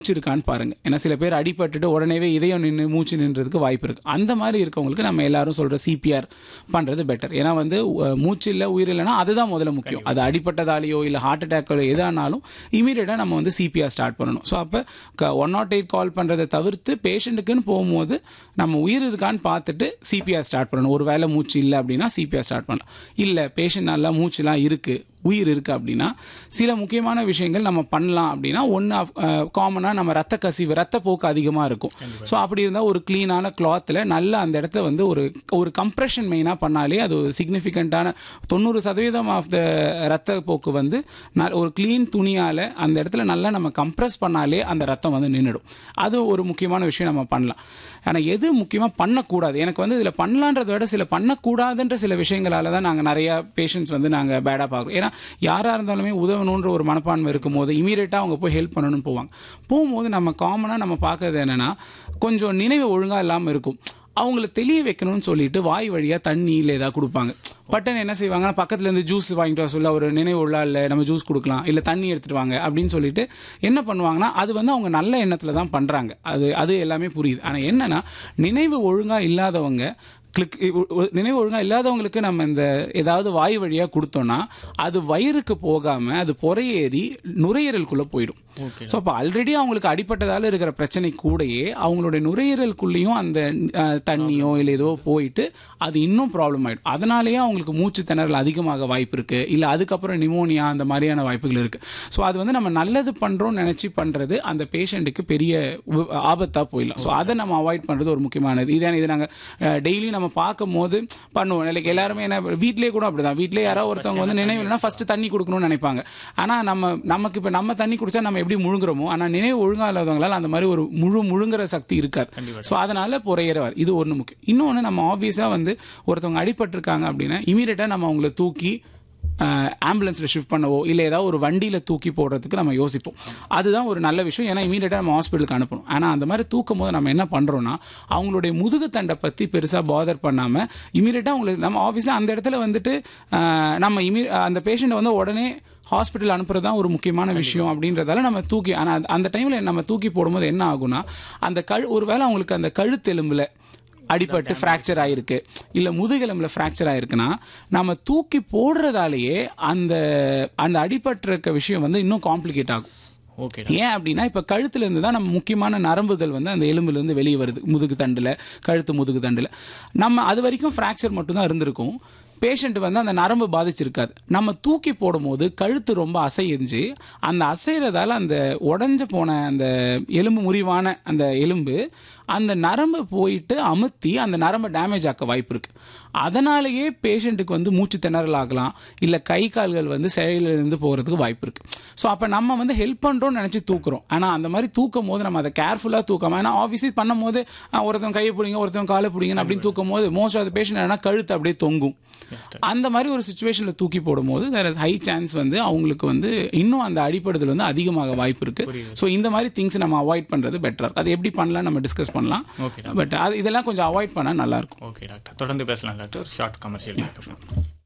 மூச்சு இருக்கான்னு பாருங்க ஏன்னா சில பேர் அடிபட்டுட்டு உடனேவே இதயம் நின்று மூச்சு நின்றதுக்கு வாய்ப்பு இருக்கு அந்த மாதிரி இருக்கவங்களுக்கு நம்ம எல்லாரும் சொல்ற சிபிஆர் பண்றது பெட்டர் ஏன்னா வந்து அஹ், மூச்சு இல்லை உயிர் இல்லைன்னா அதுதான் முதல்ல முக்கியம் அது அடிப்பட்டதாலேயோ இல்லை ஹார்ட் அட்டாக்கோ எதானாலும் இமீடியட்டாக நம்ம வந்து சிபிஆர் ஸ்டார்ட் பண்ணணும் ஸோ அப்போ ஒன் நாட் எயிட் கால் பண்ணுறதை தவிர்த்து பேஷண்ட்டுக்குன்னு போகும்போது நம்ம உயிர் இருக்கான்னு பார்த்துட்டு சிபிஆர் ஸ்டார்ட் பண்ணணும் ஒரு வேளை மூச்சு இல்லை அப்படின்னா சிபிஆர் ஸ்டார்ட் பண்ணலாம் இல்லை பேஷண்ட் நல்லா மூச்சுலாம் இருக்குது உயிர் இருக்குது அப்படின்னா சில முக்கியமான விஷயங்கள் நம்ம பண்ணலாம் அப்படின்னா ஒன்று காமனாக நம்ம ரத்த கசிவு ரத்த போக்கு அதிகமாக இருக்கும் ஸோ அப்படி இருந்தால் ஒரு க்ளீனான கிளாத்தில் நல்ல அந்த இடத்த வந்து ஒரு ஒரு கம்ப்ரெஷன் மெயினாக பண்ணாலே அது ஒரு சிக்னிஃபிகண்ட்டான தொண்ணூறு சதவீதம் ஆஃப் த ரத்த போக்கு வந்து ந- ஒரு க்ளீன் துணியால் அந்த இடத்துல நல்லா நம்ம கம்ப்ரெஸ் பண்ணாலே அந்த ரத்தம் வந்து நின்றுடும் அது ஒரு முக்கியமான விஷயம் நம்ம பண்ணலாம் ஆனால் எது முக்கியமாக பண்ணக்கூடாது எனக்கு வந்து இதில் பண்ணலான்றதை விட சில பண்ணக்கூடாதுன்ற சில விஷயங்களால தான் நாங்கள் நிறையா பேஷண்ட்ஸ் வந்து நாங்கள் பேடாக பார்க்குறோம் ஏன்னா யாராக இருந்தாலுமே உதவணுன்ற ஒரு மனப்பான்மை இருக்கும்போது இமீடியட்டாக அவங்க போய் ஹெல்ப் பண்ணணும்னு போவாங்க போகும்போது நம்ம காமனாக நம்ம பார்க்கறது என்னென்னா கொஞ்சம் நினைவு ஒழுங்காக இல்லாமல் இருக்கும் அவங்கள தெளிய வைக்கணும்னு சொல்லிட்டு வாய் வழியாக தண்ணி இல்லை ஏதாவது கொடுப்பாங்க பட்டன் என்ன செய்வாங்கன்னா பக்கத்துல இருந்து ஜூஸ் வாங்கிட்டு வர சொல்ல ஒரு நினைவு உள்ளா இல்லை நம்ம ஜூஸ் கொடுக்கலாம் இல்லை தண்ணி எடுத்துட்டு வாங்க அப்படின்னு சொல்லிட்டு என்ன பண்ணுவாங்கன்னா அது வந்து அவங்க நல்ல எண்ணத்துல தான் பண்றாங்க அது அது எல்லாமே புரியுது ஆனால் என்னன்னா நினைவு ஒழுங்கா இல்லாதவங்க கிளிக் நினைவு ஒழுங்கா இல்லாதவங்களுக்கு நம்ம இந்த ஏதாவது வாய் வழியா கொடுத்தோம்னா அது வயிறுக்கு போகாம அது பொறையேறி நுரையீரலுக்குள்ள போயிடும் ஓகே ஸோ அப்போ ஆல்ரெடி அவங்களுக்கு அடிப்பட்டதால இருக்கிற பிரச்சனை கூடயே அவங்களுடைய நுரையீரலுக்குள்ளேயும் அந்த அஹ், தண்ணியோ இல்லை ஏதோ போயிட்டு அது இன்னும் ப்ராப்ளம் ஆயிடும் அதனாலேயே அவங்களுக்கு மூச்சு திணறல் அதிகமாக வாய்ப்பு இருக்கு இல்லை அதுக்கப்புறம் நிமோனியா அந்த மாதிரியான வாய்ப்புகள் இருக்கு ஸோ அது வந்து நம்ம நல்லது பண்றோம்னு நினைச்சு பண்றது அந்த பேஷண்ட்டுக்கு பெரிய வி- ஆபத்தா போயிடலாம் ஸோ அதை நம்ம அவாய்ட் பண்றது ஒரு முக்கியமானது இதான் இது நாங்கள் டெய்லி நம்ம பார்க்கும் போது பண்ணுவோம் லைக் எல்லாருமே என்ன வீட்லயே கூட அப்படிதான் வீட்லயே யாராவது ஒருத்தவங்க வந்து நினைவு இல்லைன்னா ஃபர்ஸ்ட் தண்ணி கொடுக்கணும்னு நினைப்பாங்க ஆனா நம்ம நமக்கு இப்போ நம்ம தண்ணி குடிச்சா நம்ம எப்படி முழுங்குறோமோ ஆனா நினைவு ஒழுங்கா இல்லாதவங்களால அந்த மாதிரி ஒரு முழு முழுங்குற சக்தி இருக்காது ஸோ அதனால புறையிறவர் இது ஒன்று முக்கியம் இன்னொன்று நம்ம ஆப்வியஸா வந்து ஒருத்தவங்க அடிபட்டிருக்காங்க அப்படின்னா இமீடியட்டா நம்ம அவங்கள தூக்கி ஆம்புலன்ஸில் ஷிஃப்ட் பண்ணவோ இல்லை ஏதாவது ஒரு வண்டியில் தூக்கி போடுறதுக்கு நம்ம யோசிப்போம் அதுதான் ஒரு நல்ல விஷயம் ஏன்னா இமீடியட்டாக நம்ம ஹாஸ்பிட்டலுக்கு அனுப்பணும் ஆனால் அந்த மாதிரி தூக்கும் போது நம்ம என்ன பண்ணுறோம்னா அவங்களுடைய முதுகு தண்டை பற்றி பெருசாக பாதர் பண்ணாமல் இமீடியட்டாக அவங்களுக்கு நம்ம ஆஃபீஸில் அந்த இடத்துல வந்துட்டு ஆஹ், நம்ம இமீ அந்த பேஷண்ட்டை வந்து உடனே ஹாஸ்பிட்டல் அனுப்புறது தான் ஒரு முக்கியமான விஷயம் அப்படின்றதால நம்ம தூக்கி ஆனால் அந்த டைமில் நம்ம தூக்கி போடும்போது என்ன ஆகும்னா அந்த கழு ஒருவேளை அவங்களுக்கு அந்த கழுத்தெலும்பில் அடிபட்டு ஃப்ராக்சர் ஆயிருக்கு இல்ல முதுகெலும்புல ஃப்ராக்சர் ஆயிருக்குன்னா நம்ம தூக்கி போடுறதாலேயே அந்த அந்த அடிபட்டிருக்க விஷயம் வந்து இன்னும் காம்ப்ளிகேட் ஆகும் ஓகே ஏன் அப்படின்னா இப்ப கழுத்துல இருந்து தான் நம்ம முக்கியமான நரம்புகள் வந்து அந்த எலும்புல இருந்து வெளியே வருது முதுகு தண்டுல கழுத்து முதுகு தண்டுல நம்ம அது வரைக்கும் ஃப்ராக்சர் மட்டும் தான் இருந்திருக்கும் பேஷண்ட் வந்து அந்த நரம்பு பாதிச்சிருக்காது நம்ம தூக்கி போடும்போது கழுத்து ரொம்ப அசைஞ்சு அந்த அசைறதால அந்த உடைஞ்சு போன அந்த எலும்பு முறிவான அந்த எலும்பு அந்த நரம்பு போயிட்டு அமுத்தி அந்த நரம்பை டேமேஜ் ஆக்க வாய்ப்பு இருக்கு அதனாலேயே பேஷண்ட்டுக்கு வந்து மூச்சு திணறல் ஆகலாம் இல்லை கை கால்கள் வந்து செயலில் இருந்து போகிறதுக்கு வாய்ப்பு இருக்கு ஸோ அப்போ நம்ம வந்து ஹெல்ப் பண்ணுறோம்னு நினச்சி தூக்குறோம் ஆனால் அந்த மாதிரி தூக்கும் போது நம்ம அதை கேர்ஃபுல்லாக தூக்காம ஏன்னா ஆஃபீஸில் பண்ணும்போது அஹ், ஒருத்தன் கையை பிடிங்க ஒருத்தன் காலை பிடிங்கன்னு அப்படின்னு தூக்கும் போது மோஸ்ட் ஆஃப் த பேஷண்ட் என்னன்னா கழுத்து அப்படியே தொங்கும் அந்த மாதிரி ஒரு சுச்சுவேஷனில் தூக்கி போடும்போது தேர் இஸ் ஹை சான்ஸ் வந்து அவங்களுக்கு வந்து இன்னும் அந்த அடிப்படுதல் வந்து அதிகமாக வாய்ப்பு இருக்கு ஸோ இந்த மாதிரி திங்ஸ் நம்ம அவாய்ட் பண்ணுறது பெட்டர் அது எப்படி பண்ணலாம் நம்ம டிஸ்கஸ் பண்ணலாம் ஓகே பட் அது இதெல்லாம் கொஞ்சம் அவாய்ட் பண்ணால் நல்லா இருக்கும் ஓகே டாக்டர் தொடர்ந்து பேசலாம் டாக்டர் ஷார்ட் கமர்ஷியல்